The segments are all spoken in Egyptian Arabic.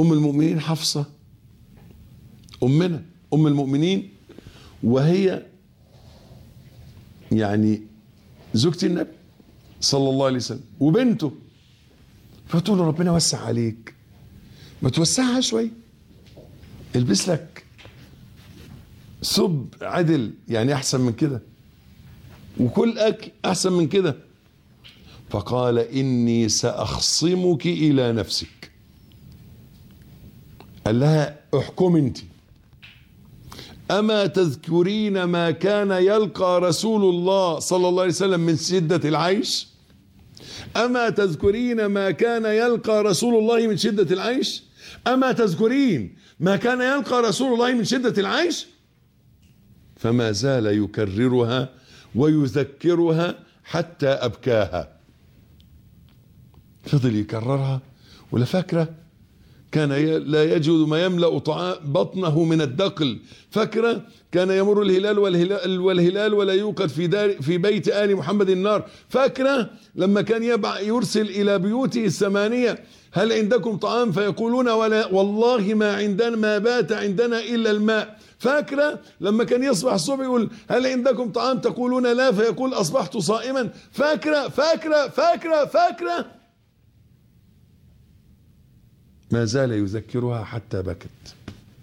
ام المؤمنين حفصه امنا ام المؤمنين وهي يعني زوجة النبي صلى الله عليه وسلم وبنته فتقول له ربنا وسع عليك ما توسعها شوي البس لك ثوب عدل يعني احسن من كده وكل اكل احسن من كده فقال اني ساخصمك الى نفسك قال لها احكم انت اما تذكرين ما كان يلقى رسول الله صلى الله عليه وسلم من شده العيش اما تذكرين ما كان يلقى رسول الله من شده العيش اما تذكرين ما كان يلقى رسول الله من شده العيش فما زال يكررها ويذكرها حتى ابكاها فضل يكررها ولا فاكره كان ي- لا يجد ما يملا طعام بطنه من الدقل فاكره كان يمر الهلال والهلال والهلال ولا يوقد في دار في بيت ال محمد النار فاكره لما كان يبع يرسل الى بيوته الثمانيه هل عندكم طعام فيقولون ولا والله ما عندنا ما بات عندنا الا الماء فاكره لما كان يصبح الصبح يقول هل عندكم طعام تقولون لا فيقول اصبحت صائما فاكره فاكره فاكره فاكره ما زال يذكرها حتى بكت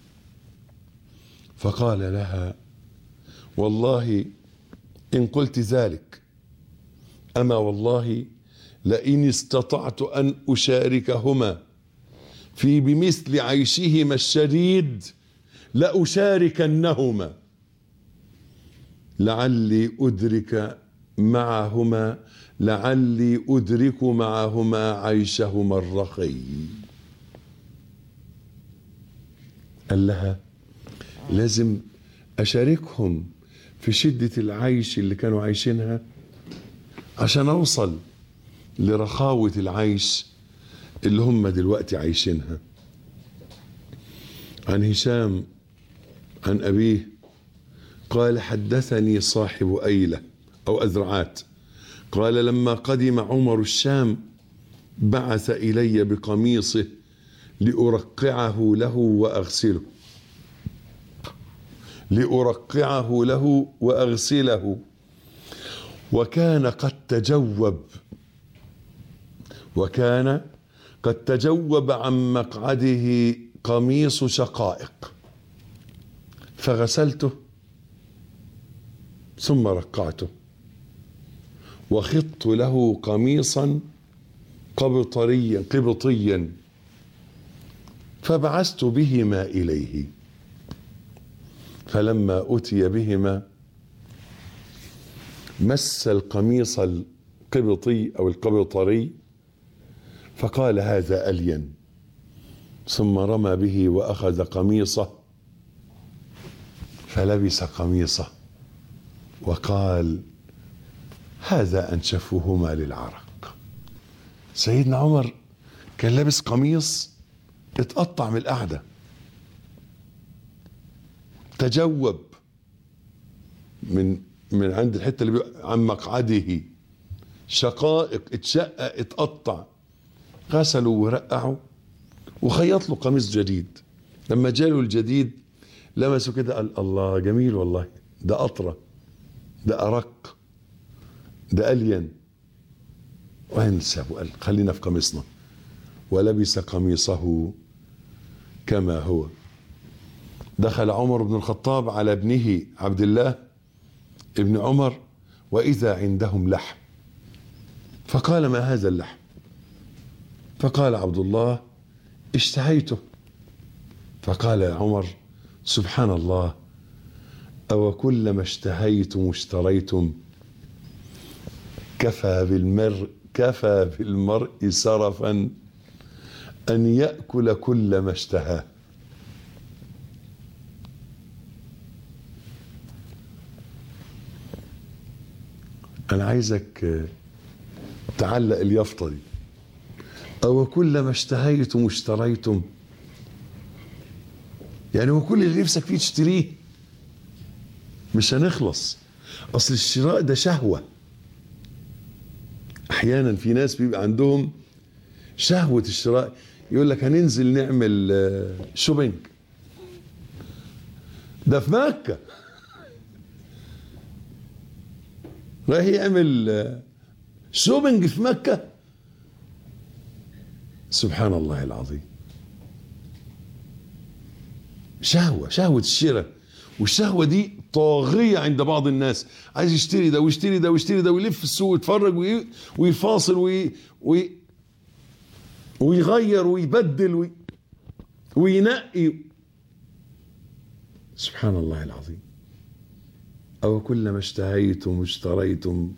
فقال لها والله ان قلت ذلك اما والله لئن استطعت ان اشاركهما في بمثل عيشهما الشديد لاشاركنهما لعلي ادرك معهما لعلي ادرك معهما عيشهما الرخي قال لها لازم اشاركهم في شده العيش اللي كانوا عايشينها عشان اوصل لرخاوه العيش اللي هم دلوقتي عايشينها عن هشام عن ابيه قال حدثني صاحب ايله او اذرعات قال لما قدم عمر الشام بعث الي بقميصه لأرقعه له وأغسله لأرقعه له وأغسله وكان قد تجوب وكان قد تجوب عن مقعده قميص شقائق فغسلته ثم رقعته وخضت له قميصا قبطريا قبطيا فبعثت بهما اليه فلما اتي بهما مس القميص القبطي او القبطري فقال هذا الين ثم رمى به واخذ قميصه فلبس قميصه وقال هذا انشفهما للعرق سيدنا عمر كان لابس قميص اتقطع من القعده تجوب من من عند الحته اللي بيبقى عن مقعده شقائق اتشقق اتقطع غسلوا ورقعوا وخيط له قميص جديد لما جاله الجديد لمسه كده قال الله جميل والله ده أطرى ده أرق ده ألين وين سابه قال خلينا في قميصنا ولبس قميصه كما هو دخل عمر بن الخطاب على ابنه عبد الله ابن عمر وإذا عندهم لحم فقال ما هذا اللحم فقال عبد الله اشتهيته فقال يا عمر سبحان الله أو كلما اشتهيتم اشتريتم كفى بالمرء كفى بالمرء سرفا أن يأكل كل ما اشتهاه أنا عايزك تعلق اليافطة دي أو كلما اشتهيتم اشتريتم يعني هو كل اللي نفسك فيه تشتريه مش هنخلص اصل الشراء ده شهوه احيانا في ناس بيبقى عندهم شهوه الشراء يقول لك هننزل نعمل آه، شوبينج ده في مكة رايح يعمل آه، شوبينج في مكة سبحان الله العظيم شهوة شهوة الشراء والشهوة دي طاغية عند بعض الناس عايز يشتري ده ويشتري ده ويشتري ده ويلف في السوق ويتفرج وي- ويفاصل وي وي ويغير ويبدل وي وينقي سبحان الله العظيم أو كلما اشتهيتم اشتريتم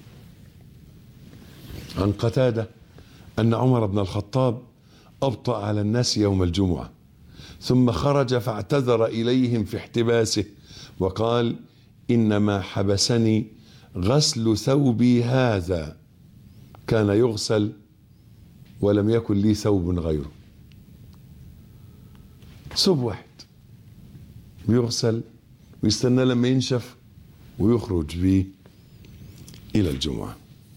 عن قتادة أن عمر بن الخطاب أبطأ على الناس يوم الجمعة ثم خرج فاعتذر إليهم في احتباسه وقال إنما حبسني غسل ثوبي هذا كان يغسل ولم يكن لي ثوب غيره ثوب واحد بيغسل ويستنى لما ينشف ويخرج به إلى الجمعة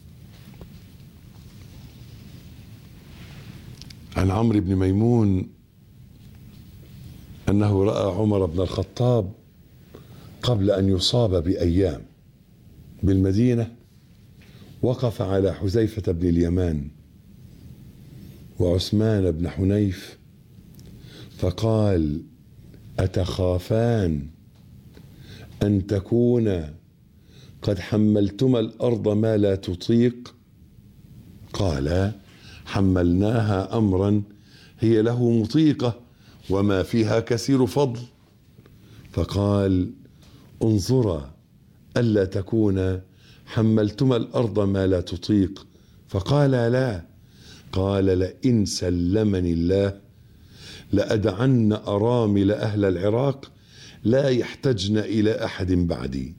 عن عمرو بن ميمون أنه رأى عمر بن الخطاب قبل أن يصاب بأيام بالمدينة وقف على حذيفة بن اليمان وعثمان بن حنيف فقال أتخافان أن تكون قد حملتما الأرض ما لا تطيق قال حملناها أمرا هي له مطيقة وما فيها كثير فضل فقال انظرا ألا تكون حملتما الأرض ما لا تطيق فقال لا قال لئن سلمني الله لأدعن أرامل أهل العراق لا يحتجن إلى أحد بعدي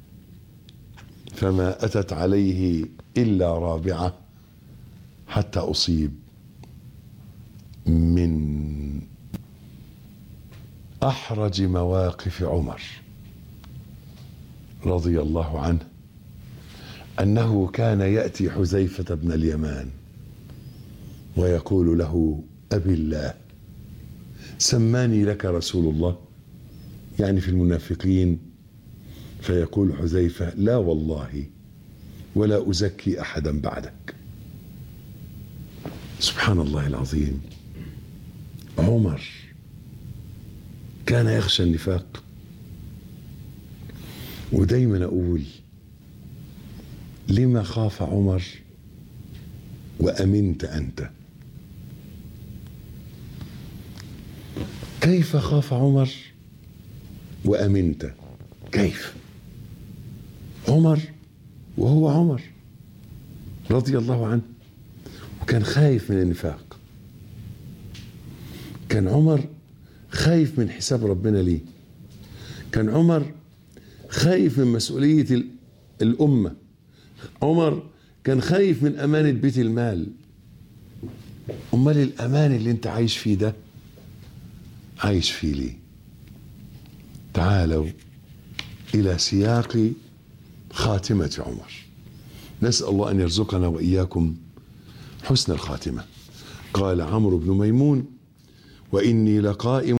فما أتت عليه إلا رابعة حتى أصيب من أحرج مواقف عمر رضي الله عنه أنه كان يأتي حذيفة بن اليمان ويقول له أبي الله سماني لك رسول الله يعني في المنافقين فيقول حذيفة لا والله ولا أزكي أحدا بعدك سبحان الله العظيم عمر كان يخشى النفاق ودايما أقول لما خاف عمر وأمنت أنت كيف خاف عمر وأمنت كيف عمر وهو عمر رضي الله عنه وكان خايف من النفاق كان عمر خايف من حساب ربنا ليه كان عمر خايف من مسؤولية ال- الأمة عمر كان خايف من أمانة بيت المال أمال الأمان اللي أنت عايش فيه ده عايش فيه ليه تعالوا إلى سياق خاتمة عمر نسأل الله أن يرزقنا وإياكم حسن الخاتمة قال عمرو بن ميمون وإني لقائم